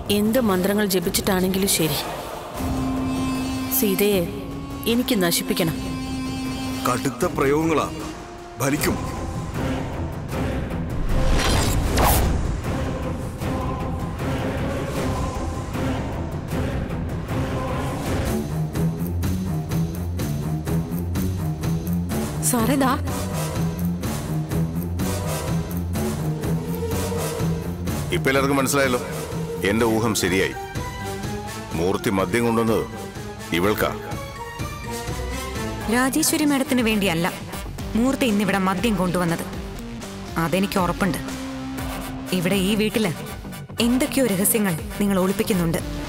എന്ത് മന്ത്രങ്ങൾ ജപിച്ചിട്ടാണെങ്കിലും ശരി സീതയെ എനിക്ക് നശിപ്പിക്കണം കടുത്ത പ്രയോഗങ്ങളാ ഫലിക്കും സാറേ ദാ ഇപ്പൊ എല്ലാവർക്കും മനസ്സിലായല്ലോ എന്റെ ഊഹം ശരിയായി മൂർത്തി മദ്യം കൊണ്ടുവന്നത് ഇവൾക്കാ രാജേശ്വരി മാഡത്തിന് വേണ്ടിയല്ല മൂർത്തി ഇന്നിവിടെ മദ്യം കൊണ്ടുവന്നത് അതെനിക്ക് ഉറപ്പുണ്ട് ഇവിടെ ഈ വീട്ടില് എന്തൊക്കെയോ രഹസ്യങ്ങൾ നിങ്ങൾ ഒളിപ്പിക്കുന്നുണ്ട്